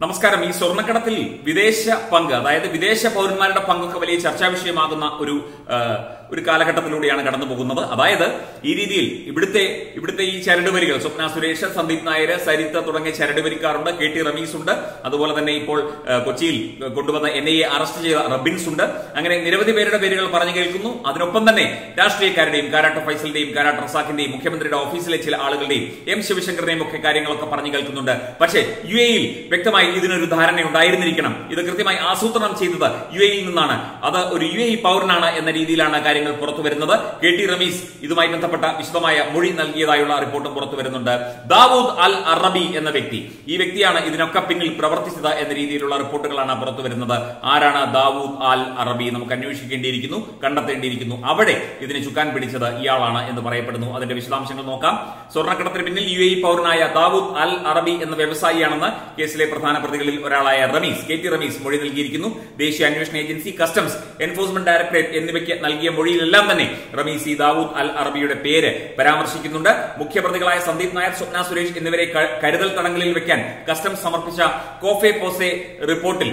നമസ്കാരം ഈ സ്വർണ്ണക്കടത്തിൽ വിദേശ പങ്ക് അതായത് വിദേശ പൗരന്മാരുടെ പങ്കൊക്കെ വലിയ ചർച്ചാ വിഷയമാകുന്ന ഒരു ആ, ഒരു കാലഘട്ടത്തിലൂടെയാണ് കടന്നു പോകുന്നത് അതായത് ഈ രീതിയിൽ ഇവിടുത്തെ ഇവിടുത്തെ ഈ ചരടുവരികൾ സ്വപ്ന സുരേഷ് സന്ദീപ് നായർ സരിത്ത തുടങ്ങിയ ചരടുവരിക്കാറുണ്ട് കെ ടി റമീസ് ഉണ്ട് അതുപോലെ തന്നെ ഇപ്പോൾ ആ, കൊച്ചിയിൽ കൊണ്ടുവന്ന എൻ ഐ എ അറസ്റ്റ് ചെയ്ത റബിൻസ് ഉണ്ട് അങ്ങനെ നിരവധി പേരുടെ പേരുകൾ പറഞ്ഞു കേൾക്കുന്നു അതിനൊപ്പം തന്നെ രാഷ്ട്രീയക്കാരുടെയും കാരാട്ട ഫൈസലിന്റെയും കാരാട്ട റസാഖിന്റെയും മുഖ്യമന്ത്രിയുടെ ഓഫീസിലെ ചില ആളുകളുടെയും എം ശിവശങ്കറിന്റെയും ഒക്കെ കാര്യങ്ങളൊക്കെ പറഞ്ഞു കേൾക്കുന്നുണ്ട് പക്ഷേ യു എയിൽ വ്യക്തമായി ഇതിനൊരു ധാരണ ഉണ്ടായിരുന്നിരിക്കണം ഇത് കൃത്യമായി ആസൂത്രണം ചെയ്തത് യു എയിൽ നിന്നാണ് അത് ഒരു യു എ പൗരനാണ് എന്ന രീതിയിലാണ് കാര്യങ്ങൾ പുറത്തു വരുന്നത് കെ ടി റമീസ് ഇതുമായി ബന്ധപ്പെട്ട വിശദമായ മൊഴി നൽകിയതായുള്ള റിപ്പോർട്ടും പുറത്തു വരുന്നുണ്ട് ദാവൂദ് അൽ അറബി എന്ന വ്യക്തി ഈ വ്യക്തിയാണ് ഇതിനൊക്കെ പിന്നിൽ പ്രവർത്തിച്ചത് എന്ന രീതിയിലുള്ള റിപ്പോർട്ടുകളാണ് പുറത്തു വരുന്നത് ആരാണ് ദാവൂദ് അൽ അറബി നമുക്ക് അന്വേഷിക്കേണ്ടിയിരിക്കുന്നു കണ്ടെത്തേണ്ടിയിരിക്കുന്നു അവിടെ ഇതിന് ചുക്കാൻ പിടിച്ചത് ഇയാളാണ് എന്ന് പറയപ്പെടുന്നു അതിന്റെ വിശദാംശങ്ങൾ നോക്കാം സ്വർണ്ണക്കടത്തിന് പിന്നിൽ യു എ പൗരനായ ദാവൂദ് അൽ അറബി എന്ന വ്യവസായിയാണെന്ന് കേസിലെ പ്രധാന പ്രതികളിൽ ഒരാളായ റമീസ് കെ ടി റമീസ് മൊഴി നൽകിയിരിക്കുന്നു ദേശീയ അന്വേഷണ ഏജൻസി കസ്റ്റംസ് എൻഫോഴ്സ്മെന്റ് ഡയറക്ടറേറ്റ് എന്നിവയ്ക്ക് നൽകിയ മൊഴിയിലെല്ലാം തന്നെ റമീസ് ഈ ദാവൂദ് അൽ അറബിയുടെ പേര് പരാമർശിക്കുന്നുണ്ട് മുഖ്യപ്രതികളായ സന്ദീപ് നായർ സ്വപ്ന സുരേഷ് എന്നിവരെ ക- കരുതൽ തടങ്കലിൽ വെക്കാൻ കസ്റ്റംസ് സമർപ്പിച്ച കോഫെ പോസെ റിപ്പോർട്ടിൽ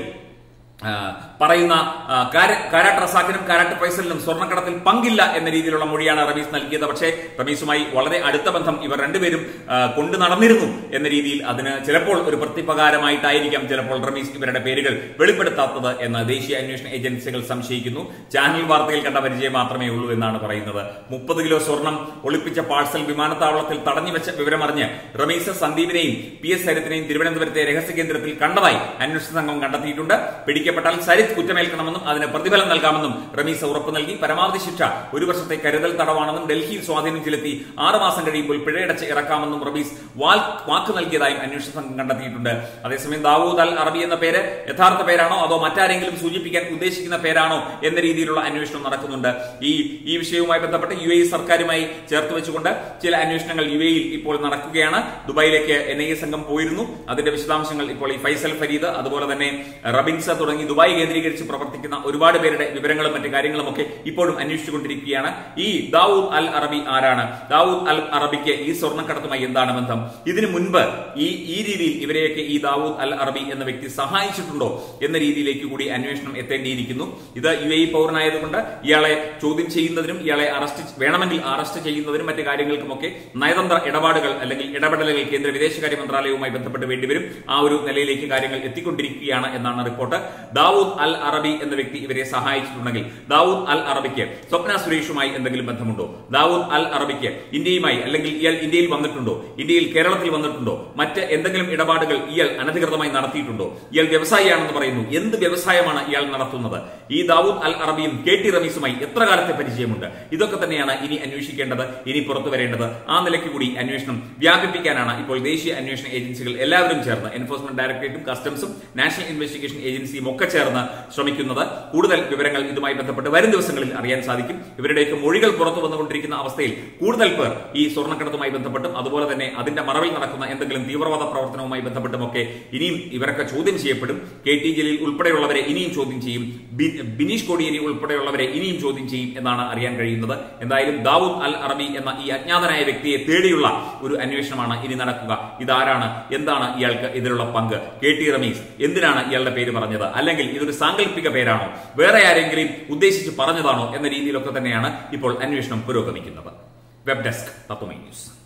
ആ, പറയുന്ന ആ, കാര- കാരാട്ട് റസാഖിനും കാരാട്ട് ഫൈസലിനും സ്വർണ്ണക്കടത്തിൽ പങ്കില്ല എന്ന രീതിയിലുള്ള മൊഴിയാണ് റമീസ് നൽകിയത് പക്ഷേ റമീസുമായി വളരെ അടുത്ത ബന്ധം ഇവർ രണ്ടുപേരും ആ, കൊണ്ടു നടന്നിരുന്നു എന്ന രീതിയിൽ അതിന് ചിലപ്പോൾ ഒരു പ്രത്യുപകാരമായിട്ടായിരിക്കാം ചിലപ്പോൾ റമീസ് ഇവരുടെ പേരുകൾ വെളിപ്പെടുത്താത്തത് എന്ന് ദേശീയ അന്വേഷണ ഏജൻസികൾ സംശയിക്കുന്നു ചാനൽ വാർത്തയിൽ കണ്ട പരിചയം മാത്രമേ ഉള്ളൂ എന്നാണ് പറയുന്നത് മുപ്പത് കിലോ സ്വർണം ഒളിപ്പിച്ച പാഴ്സൽ വിമാനത്താവളത്തിൽ തടഞ്ഞുവെച്ച വിവരമറിഞ്ഞ് റമീസ് സന്ദീപിനെയും പി എസ് സരിത്തിനെയും തിരുവനന്തപുരത്തെ രഹസ്യ കേന്ദ്രത്തിൽ കണ്ടതായി അന്വേഷണ സംഘം കണ്ടെത്തിയിട്ടുണ്ട് പിടിക്കപ്പെട്ടാൽ സരിത്ത് കുറ്റമേൽക്കണമെന്നും അതിന് പ്രതിഫലം നൽകാമെന്നും റമീസ് ഉറപ്പ് നൽകി പരമാവധി ശിക്ഷ ഒരു വർഷത്തെ കരുതൽ തടവാണെന്നും ഡൽഹിയിൽ സ്വാധീനം ചെലുത്തി ആറുമാസം കഴിയുമ്പോൾ പിഴയടച്ച് ഇറക്കാമെന്നും റമീസ് വാൽ വാക്ക് നൽകിയതായും അന്വേഷണ സംഘം കണ്ടെത്തിയിട്ടുണ്ട് അതേസമയം ദാവൂദ് അൽ അറബി എന്ന പേര് യഥാർത്ഥ പേരാണോ അതോ മറ്റാരെങ്കിലും സൂചിപ്പിക്കാൻ ഉദ്ദേശിക്കുന്ന പേരാണോ എന്ന രീതിയിലുള്ള അന്വേഷണം നടക്കുന്നുണ്ട് ഈ ഈ വിഷയവുമായി ബന്ധപ്പെട്ട് യു എ സംഘാരുമായി ചേർത്ത് വെച്ചുകൊണ്ട് ചില അന്വേഷണങ്ങൾ യു എയിൽ ഇപ്പോൾ നടക്കുകയാണ് ദുബായിലേക്ക് എൻ ഐ എ സംഘം പോയിരുന്നു അതിന്റെ വിശദാംശങ്ങൾ ഇപ്പോൾ ഈ ഫൈസൽ ഫരീദ് അതുപോലെ തന്നെ റബിൻസ തുടങ്ങി ദുബായ് കേന്ദ്രീകരിച്ച് പ്രവർത്തിക്കുന്ന ഒരുപാട് പേരുടെ വിവരങ്ങളും മറ്റു കാര്യങ്ങളും ഒക്കെ ഇപ്പോഴും അന്വേഷിച്ചുകൊണ്ടിരിക്കുകയാണ് ഈ ദാവൂദ് അൽ അറബി ആരാണ് ദാവൂദ് അൽ അറബിക്ക് ഈ സ്വർണ്ണക്കടത്തുമായി എന്താണ് ബന്ധം ഇതിനു മുൻപ് ഈ ഈ രീതിയിൽ ഇവരെയൊക്കെ ഈ ദാവൂദ് അൽ അറബി എന്ന വ്യക്തി സഹായിച്ചിട്ടുണ്ടോ എന്ന രീതിയിലേക്ക് കൂടി അന്വേഷണം എത്തേണ്ടിയിരിക്കുന്നു ഇത് യു എ പൗരനായതുകൊണ്ട് ഇയാളെ ചോദ്യം ചെയ്യുന്നതിനും ഇയാളെ അറസ്റ്റ് വേണമെങ്കിൽ അറസ്റ്റ് ചെയ്യുന്നതിനും മറ്റു കാര്യങ്ങൾക്കുമൊക്കെ നയതന്ത്ര ഇടപാടുകൾ അല്ലെങ്കിൽ ഇടപെടലുകൾ കേന്ദ്ര വിദേശകാര്യ മന്ത്രാലയവുമായി ബന്ധപ്പെട്ട് വേണ്ടിവരും ആ ഒരു നിലയിലേക്ക് കാര്യങ്ങൾ എത്തിക്കൊണ്ടിരിക്കുകയാണ് എന്നാണ് റിപ്പോർട്ട് ദാവൂദ് അൽ അറബി എന്ന വ്യക്തി ഇവരെ സഹായിച്ചിട്ടുണ്ടെങ്കിൽ ദാവൂദ് അൽ അറബിക്ക് സ്വപ്ന സുരേഷുമായി എന്തെങ്കിലും ബന്ധമുണ്ടോ ദാവൂദ് അൽ അറബിക്ക് ഇന്ത്യയുമായി അല്ലെങ്കിൽ ഇയാൾ ഇന്ത്യയിൽ വന്നിട്ടുണ്ടോ ഇന്ത്യയിൽ കേരളത്തിൽ വന്നിട്ടുണ്ടോ മറ്റ് എന്തെങ്കിലും ഇടപാടുകൾ ഇയാൾ അനധികൃതമായി നടത്തിയിട്ടുണ്ടോ ഇയാൾ വ്യവസായിയാണെന്ന് പറയുന്നു എന്ത് വ്യവസായമാണ് ഇയാൾ നടത്തുന്നത് ഈ ദാവൂദ് അൽ അറബിയും കെ ടി റമീസുമായി എത്ര കാലത്തെ പരിചയമുണ്ട് ഇതൊക്കെ തന്നെയാണ് ഇനി അന്വേഷിക്കേണ്ടത് ഇനി പുറത്തു വരേണ്ടത് ആ നിലയ്ക്ക് കൂടി അന്വേഷണം വ്യാപിപ്പിക്കാനാണ് ഇപ്പോൾ ദേശീയ അന്വേഷണ ഏജൻസികൾ എല്ലാവരും ചേർന്ന് എൻഫോഴ്സ്മെന്റ് ഡയറക്ടറേറ്റും കസ്റ്റംസും നാഷണൽ ഇൻവെസ്റ്റിഗേഷൻ ഏജൻസിയും ഒക്കെ ചേർന്ന് ശ്രമിക്കുന്നത് കൂടുതൽ വിവരങ്ങൾ ഇതുമായി ബന്ധപ്പെട്ട് വരും ദിവസങ്ങളിൽ അറിയാൻ സാധിക്കും ഇവരുടെയൊക്കെ മൊഴികൾ പുറത്തു വന്നുകൊണ്ടിരിക്കുന്ന അവസ്ഥയിൽ കൂടുതൽ പേർ ഈ സ്വർണ്ണക്കടത്തുമായി ബന്ധപ്പെട്ടും അതുപോലെ തന്നെ അതിന്റെ മറവിൽ നടക്കുന്ന എന്തെങ്കിലും തീവ്രവാദ പ്രവർത്തനവുമായി ബന്ധപ്പെട്ടുമൊക്കെ ഇനിയും ഇവരൊക്കെ ചോദ്യം ചെയ്യപ്പെടും കെ ടി ജലീൽ ഉൾപ്പെടെയുള്ളവരെ ഇനിയും ചോദ്യം ചെയ്യും ബി- ബിനീഷ് കോടിയേരി ഉൾപ്പെടെയുള്ളവരെ ഇനിയും ചോദ്യം ചെയ്യും എന്നാണ് അറിയാൻ കഴിയുന്നത് എന്തായാലും ദാവൂദ് അൽ അറബി എന്ന ഈ അജ്ഞാതനായ വ്യക്തിയെ തേടിയുള്ള ഒരു അന്വേഷണമാണ് ഇനി നടക്കുക ഇതാരാണ് എന്താണ് ഇയാൾക്ക് ഇതിലുള്ള പങ്ക് കെ ടി റമീസ് എന്തിനാണ് ഇയാളുടെ പേര് പറഞ്ഞത് അല്ലെങ്കിൽ ഇതൊരു സാങ്കല്പിക പേരാണോ വേറെ ആരെങ്കിലും ഉദ്ദേശിച്ച് പറഞ്ഞതാണോ എന്ന രീതിയിലൊക്കെ തന്നെയാണ് ഇപ്പോൾ അന്വേഷണം പുരോഗമിക്കുന്നത് വെബ് ഡെസ്ക് തത്വമൈ ന്യൂസ്